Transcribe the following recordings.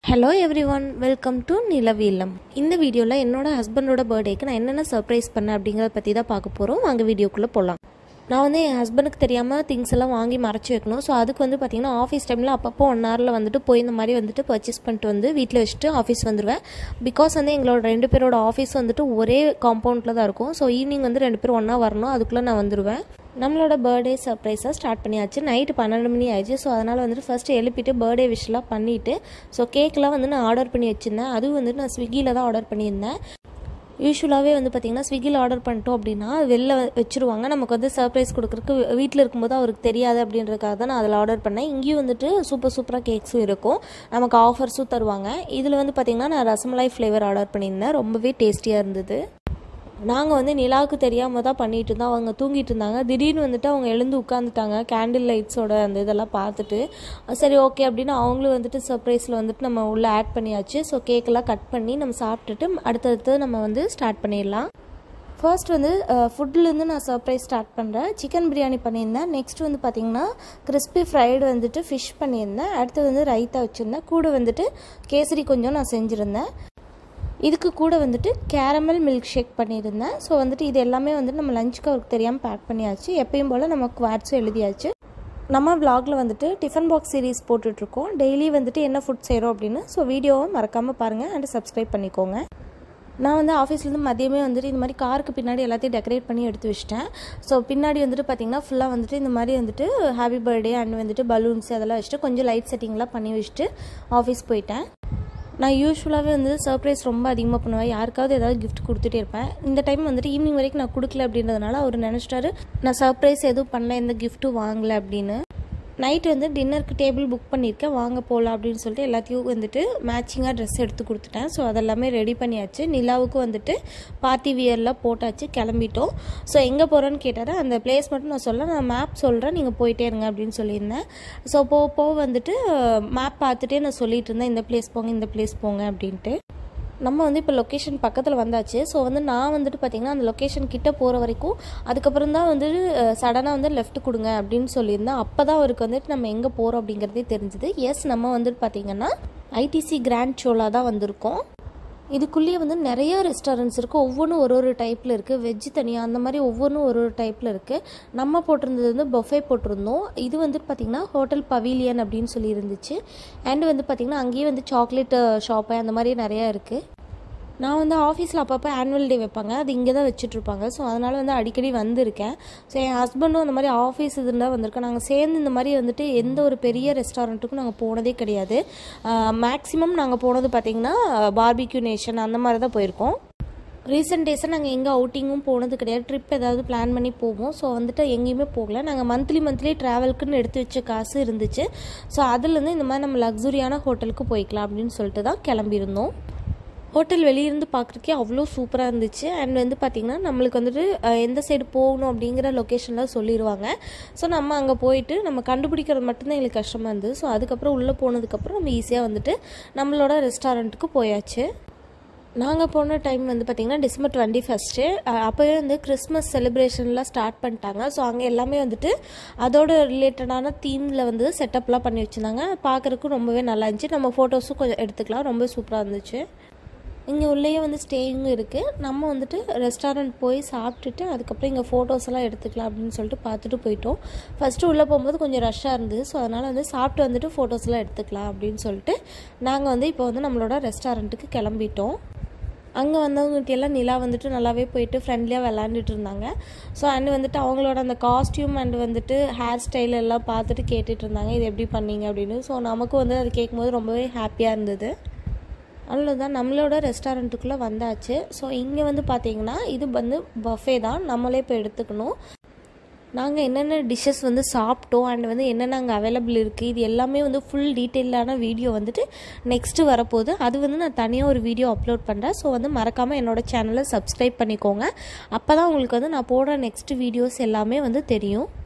hello everyone welcome to நிலவீலம் இந்த வீடியோவில் என்னோட ஹஸ்பண்டோட பர்த்டேக்கு நான் என்னென்ன சர்ப்ரைஸ் பண்ணேன் அப்படிங்கிறத பற்றி தான் பார்க்க போகிறோம் வாங்க வீடியோக்குள்ளே போகலாம் நான் வந்து என் ஹஸ்பண்டுக்கு தெரியாமல் திங்ஸ் எல்லாம் வாங்கி மறைச்சி வைக்கணும் ஸோ அதுக்கு வந்து பார்த்திங்கன்னா ஆஃபீஸ் டைமில் அப்பப்போ ஒன் ஹவரில் வந்துட்டு போய் இந்த மாதிரி வந்துட்டு பர்ச்சேஸ் பண்ணிட்டு வந்து வீட்டில் வச்சுட்டு ஆஃபீஸ் வந்துடுவேன் பிகாஸ் வந்து எங்களோட ரெண்டு பேரோட ஆஃபீஸ் வந்துட்டு ஒரே காம்பவுண்டில் தான் இருக்கும் ஸோ ஈவினிங் வந்து ரெண்டு பேரும் ஒன்றா வரணும் அதுக்குள்ளே நான் வந்துடுவேன் நம்மளோட பர்த்டே சர்ப்ரைஸாக ஸ்டார்ட் பண்ணியாச்சு நைட்டு பன்னெண்டு மணி ஆயிடுச்சு ஸோ அதனால் வந்துட்டு ஃபஸ்ட்டு எழுப்பிட்டு பர்த்டே விஷலாம் பண்ணிவிட்டு ஸோ கேக்கெலாம் வந்து நான் ஆர்டர் பண்ணி வச்சுருந்தேன் அதுவும் வந்துட்டு நான் ஸ்விக்கியில் தான் ஆர்டர் பண்ணியிருந்தேன் யூஸ்வலாகவே வந்து பார்த்திங்கன்னா ஸ்விக்கியில் ஆர்டர் பண்ணிட்டோம் அப்படின்னா வெளில வச்சுருவாங்க நமக்கு வந்து சர்ப்ரைஸ் கொடுக்குறக்கு வீட்டில் இருக்கும்போது அவருக்கு தெரியாது அப்படின்றதுக்காக தான் நான் அதில் ஆர்டர் பண்ணேன் இங்கேயும் வந்துட்டு சூப்பர் சூப்பராக கேக்ஸும் இருக்கும் நமக்கு ஆஃபர்ஸும் தருவாங்க இதில் வந்து பார்த்திங்கன்னா நான் ரசமலாய் ஃப்ளேவர் ஆர்டர் பண்ணியிருந்தேன் ரொம்பவே டேஸ்டியாக இருந்தது நாங்கள் வந்து நிலாவுக்கு தெரியாமல் தான் பண்ணிட்டு இருந்தோம் அவங்க தூங்கிட்டு இருந்தாங்க திடீர்னு வந்துட்டு அவங்க எழுந்து உட்காந்துட்டாங்க கேண்டில் லைட்ஸோட அந்த இதெல்லாம் பார்த்துட்டு சரி ஓகே அப்படின்னு அவங்களும் வந்துட்டு சர்ப்ரைஸில் வந்துட்டு நம்ம உள்ளே ஆட் பண்ணியாச்சு ஸோ கேக்கெல்லாம் கட் பண்ணி நம்ம சாப்பிட்டுட்டு அடுத்தடுத்து நம்ம வந்து ஸ்டார்ட் பண்ணிடலாம் ஃபர்ஸ்ட் வந்து ஃபுட்லேருந்து நான் சர்ப்ரைஸ் ஸ்டார்ட் பண்ணுறேன் சிக்கன் பிரியாணி பண்ணியிருந்தேன் நெக்ஸ்ட் வந்து பார்த்திங்கன்னா கிறிஸ்பி ஃப்ரைடு வந்துட்டு ஃபிஷ் பண்ணியிருந்தேன் அடுத்து வந்து ரைத்தா வச்சுருந்தேன் கூட வந்துட்டு கேசரி கொஞ்சம் நான் செஞ்சுருந்தேன் இதுக்கு கூட வந்துட்டு கேரமல் மில்க் ஷேக் பண்ணியிருந்தேன் ஸோ வந்துட்டு இது எல்லாமே வந்துட்டு நம்ம லஞ்சுக்கு அவருக்கு தெரியாமல் பேக் பண்ணியாச்சு எப்பயும் போல் நம்ம குவாட்ஸும் எழுதியாச்சு நம்ம விலாகில் வந்துட்டு டிஃபன் பாக்ஸ் சீரீஸ் போட்டுட்ருக்கோம் டெய்லி வந்துட்டு என்ன ஃபுட் செய்கிறோம் அப்படின்னு ஸோ வீடியோவை மறக்காமல் பாருங்கள் அண்ட் சப்ஸ்கிரைப் பண்ணிக்கோங்க நான் வந்து ஆஃபீஸ்லேருந்து மதியமே வந்துட்டு இந்த மாதிரி காருக்கு பின்னாடி எல்லாத்தையும் டெக்கரேட் பண்ணி எடுத்து வச்சிட்டேன் ஸோ பின்னாடி வந்துட்டு பார்த்திங்கன்னா ஃபுல்லாக வந்துட்டு இந்த மாதிரி வந்துட்டு ஹாப்பி பர்த்டே அண்ட் வந்துட்டு பலூன்ஸ் அதெல்லாம் வச்சுட்டு கொஞ்சம் லைட் செட்டிங்லாம் பண்ணி வச்சுட்டு ஆஃபீஸ் போயிட்டேன் நான் யூஸ்வலாகவே வந்து சர்ப்ரைஸ் ரொம்ப அதிகமாக பண்ணுவேன் யாருக்காவது ஏதாவது கிஃப்ட் கொடுத்துட்டே இருப்பேன் இந்த டைம் வந்துட்டு ஈவினிங் வரைக்கும் நான் கொடுக்கல அப்படின்றதுனால அவர் நினச்சிட்டாரு நான் சர்ப்ரைஸ் எதுவும் பண்ணல எந்த கிஃப்ட்டும் வாங்கலை அப்படின்னு நைட் வந்து டின்னருக்கு டேபிள் புக் பண்ணியிருக்கேன் வாங்க போகலாம் அப்படின்னு சொல்லிட்டு எல்லாத்தையும் வந்துட்டு மேட்சிங்காக ட்ரெஸ் எடுத்து கொடுத்துட்டேன் ஸோ அதெல்லாமே ரெடி பண்ணியாச்சு நிலாவுக்கு வந்துட்டு பார்ட்டி வியர்லாம் போட்டாச்சு கிளம்பிட்டோம் ஸோ எங்கே போகிறோன்னு கேட்டார் அந்த பிளேஸ் மட்டும் நான் சொல்ல நான் மேப் சொல்கிறேன் நீங்கள் போயிட்டே இருங்க அப்படின்னு சொல்லியிருந்தேன் ஸோ போக போக வந்துட்டு மேப் பார்த்துட்டே நான் சொல்லிட்டு இருந்தேன் இந்த பிளேஸ் போங்க இந்த பிளேஸ் போங்க அப்படின்ட்டு நம்ம வந்து இப்போ லொக்கேஷன் பக்கத்தில் வந்தாச்சு ஸோ வந்து நான் வந்துட்டு பார்த்திங்கன்னா அந்த லொக்கேஷன் கிட்ட போகிற வரைக்கும் அதுக்கப்புறம் தான் வந்து சடனாக வந்து லெஃப்ட் கொடுங்க அப்படின்னு சொல்லியிருந்தேன் அப்போ தான் அவருக்கு வந்துட்டு நம்ம எங்கே போகிறோம் அப்படிங்கிறதே தெரிஞ்சுது எஸ் நம்ம வந்துட்டு பார்த்திங்கன்னா ஐடிசி கிராண்ட் ஷோலா தான் வந்திருக்கோம் இதுக்குள்ளேயே வந்து நிறைய ரெஸ்டாரண்ட்ஸ் இருக்குது ஒவ்வொன்றும் ஒரு ஒரு டைப்பில் இருக்குது வெஜ்ஜு தனியாக அந்த மாதிரி ஒவ்வொன்றும் ஒரு ஒரு டைப்பில் இருக்குது நம்ம போட்டிருந்தது வந்து பஃபே போட்டிருந்தோம் இது வந்து பார்த்திங்கன்னா ஹோட்டல் பவிலியன் அப்படின்னு சொல்லி இருந்துச்சு அண்ட் வந்து பார்த்திங்கன்னா அங்கேயே வந்து சாக்லேட் ஷாப்பு அந்த மாதிரி நிறையா இருக்குது நான் வந்து ஆஃபீஸில் அப்பப்போ ஆனுவல் டே வைப்பாங்க அது இங்கே தான் வச்சுட்ருப்பாங்க ஸோ அதனால் வந்து அடிக்கடி வந்திருக்கேன் ஸோ என் ஹஸ்பண்டும் அந்த மாதிரி ஆஃபீஸ் இதில் வந்திருக்கேன் நாங்கள் சேர்ந்து இந்த மாதிரி வந்துட்டு எந்த ஒரு பெரிய ரெஸ்டாரண்ட்டுக்கும் நாங்கள் போனதே கிடையாது மேக்ஸிமம் நாங்கள் போனது பார்த்திங்கன்னா பார்பிக்யூ நேஷன் அந்த மாதிரி தான் போயிருக்கோம் ரீசெண்ட் டேஸாக நாங்கள் எங்கே அவுட்டிங்கும் போனது கிடையாது ட்ரிப் ஏதாவது பிளான் பண்ணி போவோம் ஸோ வந்துட்டு எங்கேயுமே போகல நாங்கள் மந்த்லி மந்த்லி ட்ராவல்க்குன்னு எடுத்து வச்ச காசு இருந்துச்சு ஸோ அதுலேருந்து இந்த மாதிரி நம்ம லக்ஸுரியான ஹோட்டலுக்கு போய்க்கலாம் அப்படின்னு சொல்லிட்டு தான் கிளம்பியிருந்தோம் ஹோட்டல் வெளியிருந்து பார்க்குறக்கே அவ்வளோ சூப்பராக இருந்துச்சு அண்ட் வந்து பார்த்திங்கன்னா நம்மளுக்கு வந்துட்டு எந்த சைடு போகணும் அப்படிங்கிற லொக்கேஷனில் சொல்லிடுவாங்க ஸோ நம்ம அங்கே போயிட்டு நம்ம கண்டுபிடிக்கிறது மட்டும்தான் எங்களுக்கு கஷ்டமாக இருந்தது ஸோ அதுக்கப்புறம் உள்ளே போனதுக்கப்புறம் நம்ம ஈஸியாக வந்துட்டு நம்மளோட ரெஸ்டாரண்ட்டுக்கு போயாச்சு நாங்கள் போன டைம் வந்து பார்த்திங்கன்னா டிசம்பர் டுவெண்ட்டி ஃபஸ்ட்டு அப்போவே வந்து கிறிஸ்மஸ் செலிப்ரேஷன்லாம் ஸ்டார்ட் பண்ணிட்டாங்க ஸோ அங்கே எல்லாமே வந்துட்டு அதோட ரிலேட்டடான தீமில் வந்து செட்டப்லாம் பண்ணி வச்சுருந்தாங்க பார்க்குறக்கும் ரொம்பவே நல்லா இருந்துச்சு நம்ம ஃபோட்டோஸும் கொஞ்சம் எடுத்துக்கலாம் ரொம்ப சூப்பராக இருந்துச்சு இங்கே உள்ளேயே வந்து ஸ்டேயிங்கும் இருக்குது நம்ம வந்துட்டு ரெஸ்டாரண்ட் போய் சாப்பிட்டுட்டு அதுக்கப்புறம் இங்கே ஃபோட்டோஸ் எல்லாம் எடுத்துக்கலாம் அப்படின்னு சொல்லிட்டு பார்த்துட்டு போயிட்டோம் ஃபஸ்ட்டு உள்ளே போகும்போது கொஞ்சம் ரஷ்ஷாக இருந்தது ஸோ அதனால் வந்து சாப்பிட்டு வந்துட்டு ஃபோட்டோஸ் எல்லாம் எடுத்துக்கலாம் அப்படின்னு சொல்லிட்டு நாங்கள் வந்து இப்போ வந்து நம்மளோட ரெஸ்டாரண்ட்டுக்கு கிளம்பிட்டோம் அங்கே வந்தவங்ககிட்ட எல்லாம் நிலா வந்துட்டு நல்லாவே போயிட்டு ஃப்ரெண்ட்லியாக விளாண்டுட்டு இருந்தாங்க ஸோ அண்ட் வந்துட்டு அவங்களோட அந்த காஸ்டியூம் அண்ட் வந்துட்டு ஹேர் ஸ்டைல் எல்லாம் பார்த்துட்டு கேட்டுட்டு இருந்தாங்க இது எப்படி பண்ணீங்க அப்படின்னு ஸோ நமக்கும் வந்து அது கேட்கும்போது ரொம்பவே ஹாப்பியாக இருந்தது அவ்வளோதான் நம்மளோட ரெஸ்டாரண்ட்டுக்குள்ளே வந்தாச்சு ஸோ இங்கே வந்து பார்த்தீங்கன்னா இது வந்து பஃபே தான் நம்மளே இப்போ எடுத்துக்கணும் நாங்கள் என்னென்ன டிஷ்ஷஸ் வந்து சாப்பிட்டோம் அண்ட் வந்து என்னென்ன அங்கே அவைலபிள் இருக்குது இது எல்லாமே வந்து ஃபுல் டீட்டெயிலான வீடியோ வந்துட்டு நெக்ஸ்ட்டு வரப்போகுது அது வந்து நான் தனியாக ஒரு வீடியோ அப்லோட் பண்ணுறேன் ஸோ வந்து மறக்காமல் என்னோடய சேனலை சப்ஸ்கிரைப் பண்ணிக்கோங்க அப்போ தான் உங்களுக்கு வந்து நான் போடுற நெக்ஸ்ட் வீடியோஸ் எல்லாமே வந்து தெரியும்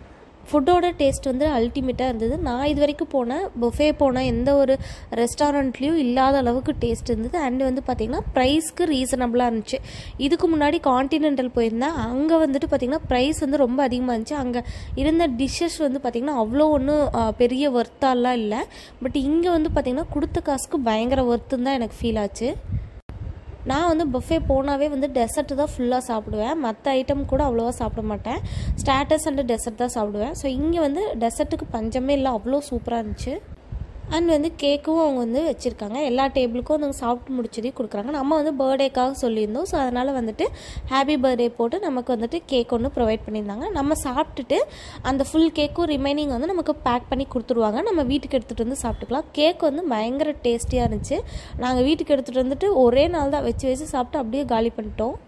ஃபுட்டோட டேஸ்ட் வந்து அல்டிமேட்டாக இருந்தது நான் இது வரைக்கும் போன புஃபே போன எந்த ஒரு ரெஸ்டாரண்ட்லேயும் இல்லாத அளவுக்கு டேஸ்ட் இருந்தது அண்ட் வந்து பார்த்திங்கன்னா ப்ரைஸ்க்கு ரீசனபிளாக இருந்துச்சு இதுக்கு முன்னாடி காண்டினென்டல் போயிருந்தேன் அங்கே வந்துட்டு பார்த்திங்கன்னா ப்ரைஸ் வந்து ரொம்ப அதிகமாக இருந்துச்சு அங்கே இருந்த டிஷ்ஷஸ் வந்து பார்த்திங்கன்னா அவ்வளோ ஒன்றும் பெரிய ஒர்த்தாலாம் இல்லை பட் இங்கே வந்து பார்த்திங்கன்னா கொடுத்த காசுக்கு பயங்கர ஒர்த்துன்னு தான் எனக்கு ஃபீல் ஆச்சு நான் வந்து புஃபே போனாவே வந்து டெசர்ட் தான் ஃபுல்லாக சாப்பிடுவேன் மற்ற ஐட்டம் கூட அவ்வளோவா சாப்பிட மாட்டேன் ஸ்டாட்டஸ் அண்ட் டெசர்ட் தான் சாப்பிடுவேன் ஸோ இங்கே வந்து டெசர்ட்டுக்கு பஞ்சமே இல்லை அவ்வளோ சூப்பராக இருந்துச்சு அண்ட் வந்து கேக்கும் அவங்க வந்து வச்சுருக்காங்க எல்லா டேபிளுக்கும் வந்து சாப்பிட்டு முடிச்சதையும் கொடுக்குறாங்க நம்ம வந்து பர்த்டேக்காக சொல்லியிருந்தோம் ஸோ அதனால் வந்துட்டு ஹாப்பி பர்த்டே போட்டு நமக்கு வந்துட்டு கேக் ஒன்று ப்ரொவைட் பண்ணியிருந்தாங்க நம்ம சாப்பிட்டுட்டு அந்த ஃபுல் கேக்கும் ரிமைனிங் வந்து நமக்கு பேக் பண்ணி கொடுத்துருவாங்க நம்ம வீட்டுக்கு எடுத்துகிட்டு வந்து சாப்பிட்டுக்கலாம் கேக் வந்து பயங்கர டேஸ்டியாக இருந்துச்சு நாங்கள் வீட்டுக்கு எடுத்துகிட்டு வந்துட்டு ஒரே நாள் தான் வச்சு வச்சு சாப்பிட்டு அப்படியே காலி பண்ணிட்டோம்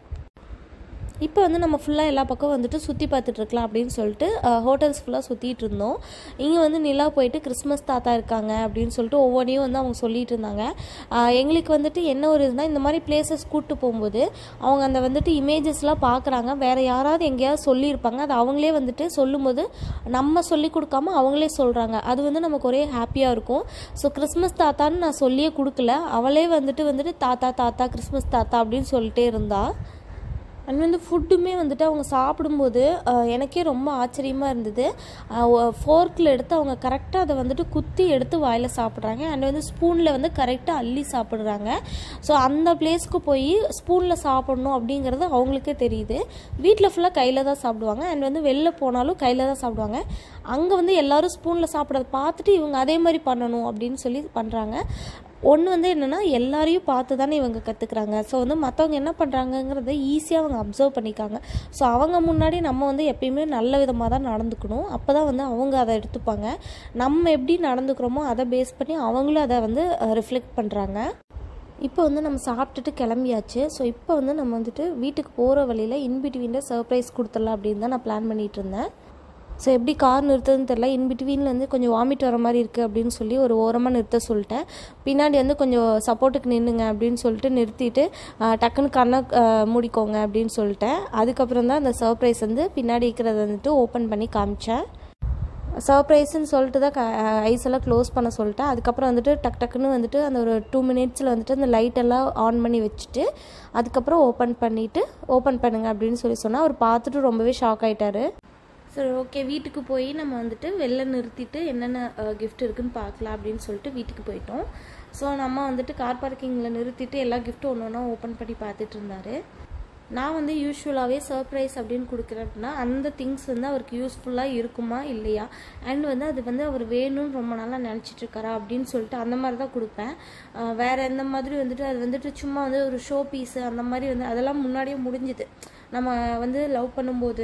இப்போ வந்து நம்ம ஃபுல்லாக எல்லா பக்கம் வந்துட்டு சுற்றி பார்த்துட்டு இருக்கலாம் அப்படின்னு சொல்லிட்டு ஹோட்டல்ஸ் ஃபுல்லாக சுற்றிட்டு இருந்தோம் இங்கே வந்து நிலா போயிட்டு கிறிஸ்மஸ் தாத்தா இருக்காங்க அப்படின்னு சொல்லிட்டு ஒவ்வொன்றையும் வந்து அவங்க சொல்லிட்டு இருந்தாங்க ஆஹ் எங்களுக்கு வந்துட்டு என்ன ஒரு இதுனா இந்த மாதிரி பிளேசஸ் கூப்பிட்டு போகும்போது அவங்க அந்த வந்துட்டு இமேஜஸ்லாம் பார்க்குறாங்க வேறு யாராவது எங்கேயாவது சொல்லியிருப்பாங்க அது அவங்களே வந்துட்டு சொல்லும்போது நம்ம சொல்லி கொடுக்காம அவங்களே சொல்கிறாங்க அது வந்து நமக்கு ஒரே ஹாப்பியாக இருக்கும் ஸோ கிறிஸ்மஸ் தாத்தான்னு நான் சொல்லியே கொடுக்கல அவளே வந்துட்டு வந்துட்டு தாத்தா தாத்தா கிறிஸ்மஸ் தாத்தா அப்படின்னு சொல்லிட்டே இருந்தா அண்ட் வந்து ஃபுட்டுமே வந்துட்டு அவங்க சாப்பிடும்போது அஹ், எனக்கே ரொம்ப ஆச்சரியமாக இருந்தது ஃபோர்க்கில் எடுத்து அவங்க கரெக்டாக அதை வந்துட்டு குத்தி எடுத்து வாயில் சாப்பிட்றாங்க அண்ட் வந்து ஸ்பூனில் வந்து கரெக்டாக அள்ளி சாப்பிட்றாங்க ஸோ அந்த பிளேஸ்க்கு போய் ஸ்பூனில் சாப்பிடணும் அப்படிங்கிறது அவங்களுக்கே தெரியுது வீட்டில் ஃபுல்லாக கையில் தான் சாப்பிடுவாங்க அண்ட் வந்து வெளில போனாலும் கையில் தான் சாப்பிடுவாங்க அங்கே வந்து எல்லாரும் ஸ்பூனில் சாப்பிட்றத பார்த்துட்டு இவங்க அதே மாதிரி பண்ணணும் அப்படின்னு சொல்லி பண்ணுறாங்க ஒன்று வந்து என்னென்னா எல்லாரையும் பார்த்து தானே இவங்க கற்றுக்குறாங்க ஸோ வந்து மற்றவங்க என்ன பண்ணுறாங்கங்கிறத ஈஸியாக அவங்க அப்சர்வ் பண்ணிக்காங்க ஸோ அவங்க முன்னாடி நம்ம வந்து எப்பயுமே நல்ல விதமாக தான் நடந்துக்கணும் அப்போ தான் வந்து அவங்க அதை எடுத்துப்பாங்க நம்ம எப்படி நடந்துக்கிறோமோ அதை பேஸ் பண்ணி அவங்களும் அதை வந்து ரிஃப்ளெக்ட் பண்ணுறாங்க இப்போ வந்து நம்ம சாப்பிட்டுட்டு கிளம்பியாச்சு ஸோ இப்போ வந்து நம்ம வந்துட்டு வீட்டுக்கு போகிற வழியில் இன்பிட்வீனில் சர்ப்ரைஸ் கொடுத்துடலாம் அப்படின்னு தான் நான் பிளான் பண்ணிகிட்டு இருந்தேன் ஸோ எப்படி கார் நிறுத்துறதுன்னு தெரில இன்பிட்வீனில் வந்து கொஞ்சம் வாமிட் வர மாதிரி இருக்குது அப்படின்னு சொல்லி ஒரு ஓரமாக நிறுத்த சொல்லிட்டேன் பின்னாடி வந்து கொஞ்சம் சப்போர்ட்டுக்கு நின்றுங்க அப்படின்னு சொல்லிட்டு நிறுத்திட்டு ஆஹ், டக்குன்னு கண்ணை ஆஹ், மூடிக்கோங்க அப்படின்னு சொல்லிட்டேன் அதுக்கப்புறம் தான் அந்த சர்ப்ரைஸ் வந்து பின்னாடி இருக்கிறத வந்துட்டு ஓப்பன் பண்ணி காமிச்சேன் சர்ப்ரைஸ்ன்னு சொல்லிட்டு தான் ஐஸ் எல்லாம் க்ளோஸ் பண்ண சொல்லிட்டேன் அதுக்கப்புறம் வந்துட்டு டக் டக்குன்னு வந்துட்டு அந்த ஒரு டூ மினிட்ஸில் வந்துட்டு அந்த லைட் எல்லாம் ஆன் பண்ணி வச்சுட்டு அதுக்கப்புறம் ஓப்பன் பண்ணிவிட்டு ஓப்பன் பண்ணுங்க அப்படின்னு சொல்லி சொன்னால் அவர் பார்த்துட்டு ரொம்பவே ஷாக் ஆயிட்டாரு சரி ஓகே வீட்டுக்கு போய் நம்ம வந்துட்டு வெளில நிறுத்திட்டு என்னென்ன கிஃப்ட் இருக்குன்னு பார்க்கலாம் அப்படின்னு சொல்லிட்டு வீட்டுக்கு போயிட்டோம் ஸோ நம்ம வந்துட்டு கார் பார்க்கிங்கில் நிறுத்திட்டு எல்லா கிஃப்ட்டும் ஒன்று ஒன்றா ஓப்பன் பண்ணி பார்த்துட்டு இருந்தாரு நான் வந்து யூஸ்வலாகவே சர்ப்ரைஸ் அப்படின்னு கொடுக்குறேன் அப்படின்னா அந்த திங்ஸ் வந்து அவருக்கு யூஸ்ஃபுல்லாக இருக்குமா இல்லையா அண்ட் வந்து அது வந்து அவர் வேணும்னு ரொம்ப நாளாக நினச்சிட்டு இருக்காரா அப்படின்னு சொல்லிட்டு அந்த மாதிரி தான் கொடுப்பேன் அஹ் வேற எந்த மாதிரி வந்துட்டு அது வந்துட்டு சும்மா வந்து ஒரு ஷோ பீஸு அந்த மாதிரி வந்து அதெல்லாம் முன்னாடியே முடிஞ்சுது நம்ம வந்து லவ் பண்ணும்போது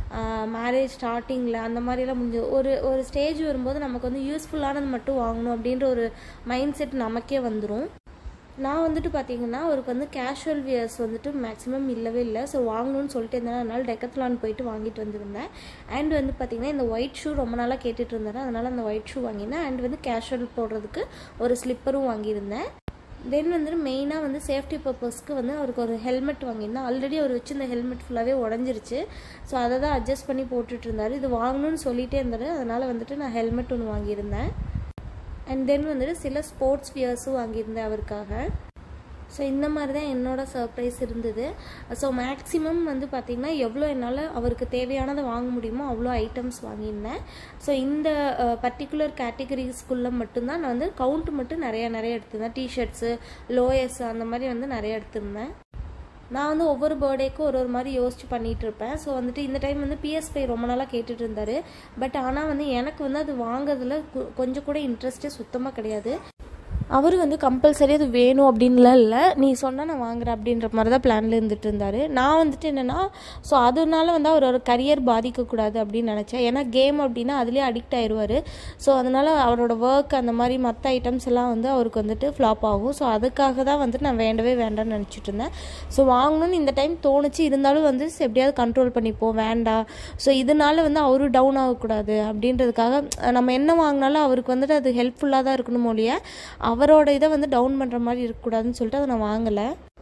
மேரேஜ் ஸ்டார்டிங்கில் அந்த மாதிரிலாம் முடிஞ்சு ஒரு ஒரு ஸ்டேஜ் வரும்போது நமக்கு வந்து யூஸ்ஃபுல்லானது மட்டும் வாங்கணும் அப்படின்ற ஒரு மைண்ட் செட் நமக்கே வந்துடும் நான் வந்துட்டு பார்த்தீங்கன்னா அவருக்கு வந்து கேஷுவல் வியர்ஸ் வந்துட்டு மேக்ஸிமம் இல்லவே இல்லை ஸோ வாங்கணும்னு சொல்லிட்டு இருந்தேன் அதனால டெக்கத்லான் போயிட்டு வாங்கிட்டு வந்திருந்தேன் அண்ட் வந்து பார்த்தீங்கன்னா இந்த ஒயிட் ஷூ ரொம்ப நாளாக கேட்டுட்டு இருந்தாரு அதனால அந்த ஒயிட் ஷூ வாங்கினேன் அண்ட் வந்து கேஷுவல் போடுறதுக்கு ஒரு ஸ்லிப்பரும் வாங்கியிருந்தேன் தென் வந்துட்டு மெயினாக வந்து சேஃப்டி பர்பஸ்க்கு வந்து அவருக்கு ஒரு ஹெல்மெட் வாங்கியிருந்தேன் ஆல்ரெடி அவர் வச்சு இந்த ஹெல்மெட் ஃபுல்லாகவே உடஞ்சிருச்சு ஸோ அதை தான் அட்ஜஸ்ட் பண்ணி போட்டுட்டு இருந்தாரு இது வாங்கணும்னு சொல்லிட்டே இருந்தாரு அதனால வந்துட்டு நான் ஹெல்மெட் ஒன்று வாங்கியிருந்தேன் அண்ட் தென் வந்துட்டு சில ஸ்போர்ட்ஸ் வியர்ஸும் வாங்கியிருந்தேன் அவருக்காக ஸோ இந்த மாதிரி தான் என்னோட சர்ப்ரைஸ் இருந்தது ஸோ மேக்ஸிமம் வந்து பார்த்திங்கன்னா எவ்வளோ என்னால் அவருக்கு தேவையானதை வாங்க முடியுமோ அவ்வளோ ஐட்டம்ஸ் வாங்கியிருந்தேன் ஸோ இந்த பர்டிகுலர் கேட்டகரிஸ்குள்ளே மட்டும்தான் நான் வந்து கவுண்ட் மட்டும் நிறைய நிறைய எடுத்திருந்தேன் டிஷர்ட்ஸு லோயர்ஸ் அந்த மாதிரி வந்து நிறைய எடுத்திருந்தேன் நான் வந்து ஒவ்வொரு பர்த்டேக்கும் ஒரு ஒரு மாதிரி யோசிச்சு பண்ணிட்டு இருப்பேன் ஸோ வந்துட்டு இந்த டைம் வந்து பிஎஸ்பை ரொம்ப நாளாக கேட்டுட்டு இருந்தாரு பட் ஆனால் வந்து எனக்கு வந்து அது வாங்குறதுல கொ- கொஞ்சம் கூட இன்ட்ரெஸ்டே சுத்தமாக கிடையாது அவர் வந்து கம்பல்சரி அது வேணும் அப்படின்லாம் இல்லை நீ சொன்னால் நான் வாங்குறேன் அப்படின்ற மாதிரி தான் பிளானில் இருந்துட்டு இருந்தார் நான் வந்துட்டு என்னென்னா ஸோ அதனால வந்து அவரோட கரியர் பாதிக்கக்கூடாது அப்படின்னு நினச்சேன் ஏன்னா கேம் அப்படின்னா அதுலேயே அடிக்ட் ஆயிடுவார் ஸோ அதனால் அவரோட ஒர்க் அந்த மாதிரி மற்ற ஐட்டம்ஸ் எல்லாம் வந்து அவருக்கு வந்துட்டு ஃப்ளாப் ஆகும் ஸோ அதுக்காக தான் வந்துட்டு நான் வேண்டவே வேண்டாம்னு நினச்சிட்டு இருந்தேன் ஸோ வாங்கணும்னு இந்த டைம் தோணுச்சு இருந்தாலும் வந்து சரி, எப்படியாவது கண்ட்ரோல் பண்ணிப்போம் வேண்டாம் ஸோ இதனால வந்து அவரும் டவுன் ஆகக்கூடாது அப்படின்றதுக்காக அஹ், நம்ம என்ன வாங்கினாலும் அவருக்கு வந்துட்டு அது ஹெல்ப்ஃபுல்லாக தான் இருக்கணும் ஒழிய அவரோட இதை வந்து டவுன் பண்ணுற மாதிரி இருக்கக்கூடாதுன்னு சொல்லிட்டு அதை நான் வாங்கலை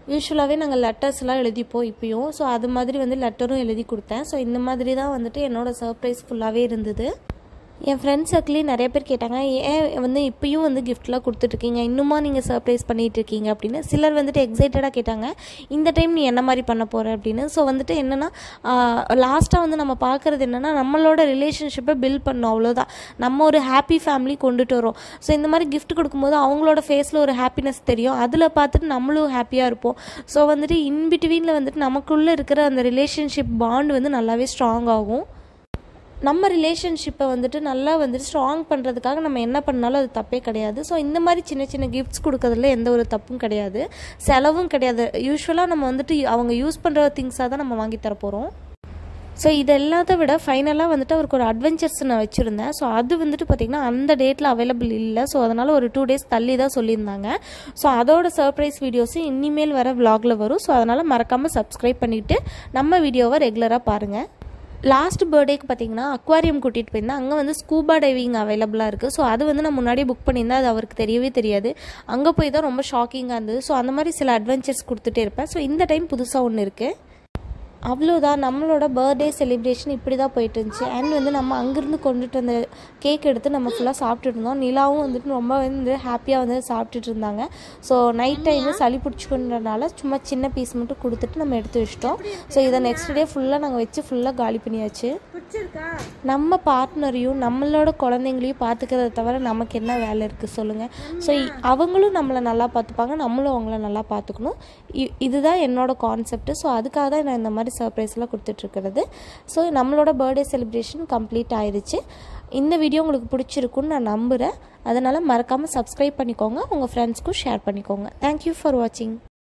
யூஸ்வலாகவே நாங்கள் லெட்டர்ஸ்லாம் எழுதிப்போம் இப்பயும் ஸோ அது மாதிரி வந்து லெட்டரும் எழுதி கொடுத்தேன் ஸோ இந்த மாதிரி தான் வந்துட்டு என்னோடய சர்ப்ரைஸ் ஃபுல்லாகவே இருந்தது என் ஃப்ரெண்ட்ஸ் சர்க்கிளையும் நிறைய பேர் கேட்டாங்க ஏன் வந்து இப்பயும் வந்து கிஃப்ட்லாம் கொடுத்துட்ருக்கீங்க இன்னுமா நீங்கள் சர்ப்ரைஸ் பண்ணிகிட்டு இருக்கீங்க அப்படின்னு சிலர் வந்துட்டு எக்ஸைட்டடாக கேட்டாங்க இந்த டைம் நீ என்ன மாதிரி பண்ண போகிற அப்படின்னு ஸோ வந்துட்டு என்னென்னா லாஸ்ட்டாக வந்து நம்ம பார்க்குறது என்னென்னா நம்மளோட ரிலேஷன்ஷிப்பை பில்ட் பண்ணோம் அவ்வளோதான் நம்ம ஒரு ஹாப்பி ஃபேமிலி கொண்டுட்டு வரோம் ஸோ இந்த மாதிரி கிஃப்ட் கொடுக்கும்போது அவங்களோட ஃபேஸில் ஒரு ஹாப்பினஸ் தெரியும் அதில் பார்த்துட்டு நம்மளும் ஹாப்பியாக இருப்போம் ஸோ வந்துட்டு இன்பிட்வீனில் வந்துட்டு நமக்குள்ளே இருக்கிற அந்த ரிலேஷன்ஷிப் பாண்ட் வந்து நல்லாவே ஸ்ட்ராங் ஆகும் நம்ம ரிலேஷன்ஷிப்பை வந்துட்டு நல்லா வந்துட்டு ஸ்ட்ராங் பண்ணுறதுக்காக நம்ம என்ன பண்ணாலும் அது தப்பே கிடையாது ஸோ இந்த மாதிரி சின்ன சின்ன கிஃப்ட்ஸ் கொடுக்கறதுல எந்த ஒரு தப்பும் கிடையாது செலவும் கிடையாது யூஸ்வலாக நம்ம வந்துட்டு அவங்க யூஸ் பண்ணுற திங்ஸாக தான் நம்ம வாங்கி தர போகிறோம் ஸோ இது எல்லாத்த விட ஃபைனலாக வந்துட்டு அவருக்கு ஒரு அட்வென்ச்சர்ஸ் நான் வச்சுருந்தேன் ஸோ அது வந்துட்டு பார்த்திங்கன்னா அந்த டேட்டில் அவைலபிள் இல்லை ஸோ அதனால் ஒரு டூ டேஸ் தள்ளி தான் சொல்லியிருந்தாங்க ஸோ அதோட சர்ப்ரைஸ் வீடியோஸும் இனிமேல் வர விலாகில் வரும் ஸோ அதனால் மறக்காமல் சப்ஸ்கிரைப் பண்ணிவிட்டு நம்ம வீடியோவை ரெகுலராக பாருங்கள் லாஸ்ட் பர்த்டேக்கு பார்த்தீங்கன்னா அக்வாரியம் கூட்டிகிட்டு போயிருந்தேன் அங்கே வந்து ஸ்கூபா டைவிங் அவைலபிளாக இருக்குது ஸோ அது வந்து நான் முன்னாடியே புக் பண்ணியிருந்தேன் அது அவருக்கு தெரியவே தெரியாது அங்கே போய் தான் ரொம்ப ஷாக்கிங்காக இருந்தது ஸோ அந்த மாதிரி சில அட்வென்ச்சர்ஸ் கொடுத்துட்டே இருப்பேன் ஸோ இந்த டைம் புதுசாக ஒன்று இருக்குது அவ்வளோதான் நம்மளோட பர்த்டே செலிப்ரேஷன் இப்படி தான் போயிட்டு இருந்துச்சு அண்ட் வந்து நம்ம அங்கேருந்து கொண்டுட்டு வந்த கேக் எடுத்து நம்ம ஃபுல்லாக சாப்பிட்டுட்டு இருந்தோம் நிலாவும் வந்துட்டு ரொம்ப வந்து ஹாப்பியாக வந்து சாப்பிட்டுட்டு இருந்தாங்க ஸோ நைட் டைமு சளி பிடிச்சிக்கொண்டனால சும்மா சின்ன பீஸ் மட்டும் கொடுத்துட்டு நம்ம எடுத்து வச்சிட்டோம் ஸோ இதை நெக்ஸ்ட் டே ஃபுல்லாக நாங்கள் வச்சு ஃபுல்லாக காலி பண்ணியாச்சு நம்ம பார்ட்னரையும் நம்மளோட குழந்தைங்களையும் பார்த்துக்கிறத தவிர நமக்கு என்ன வேலை இருக்குது சொல்லுங்கள் ஸோ அவங்களும் நம்மளை நல்லா பார்த்துப்பாங்க நம்மளும் அவங்கள நல்லா பார்த்துக்கணும் இதுதான் என்னோட கான்செப்ட் ஸோ அதுக்காக தான் நான் இந்த மாதிரி சர்ப்ரைஸ்லாம் கொடுத்துட்ருக்கிறது ஸோ நம்மளோட பர்த்டே செலிப்ரேஷன் கம்ப்ளீட் ஆயிடுச்சு இந்த வீடியோ உங்களுக்கு பிடிச்சிருக்குன்னு நான் நம்புகிறேன் அதனால் மறக்காமல் சப்ஸ்கிரைப் பண்ணிக்கோங்க உங்கள் ஃப்ரெண்ட்ஸ்க்கும் ஷேர் பண்ணிக்கோங்க தேங்க்யூ ஃபார் வாட்சிங்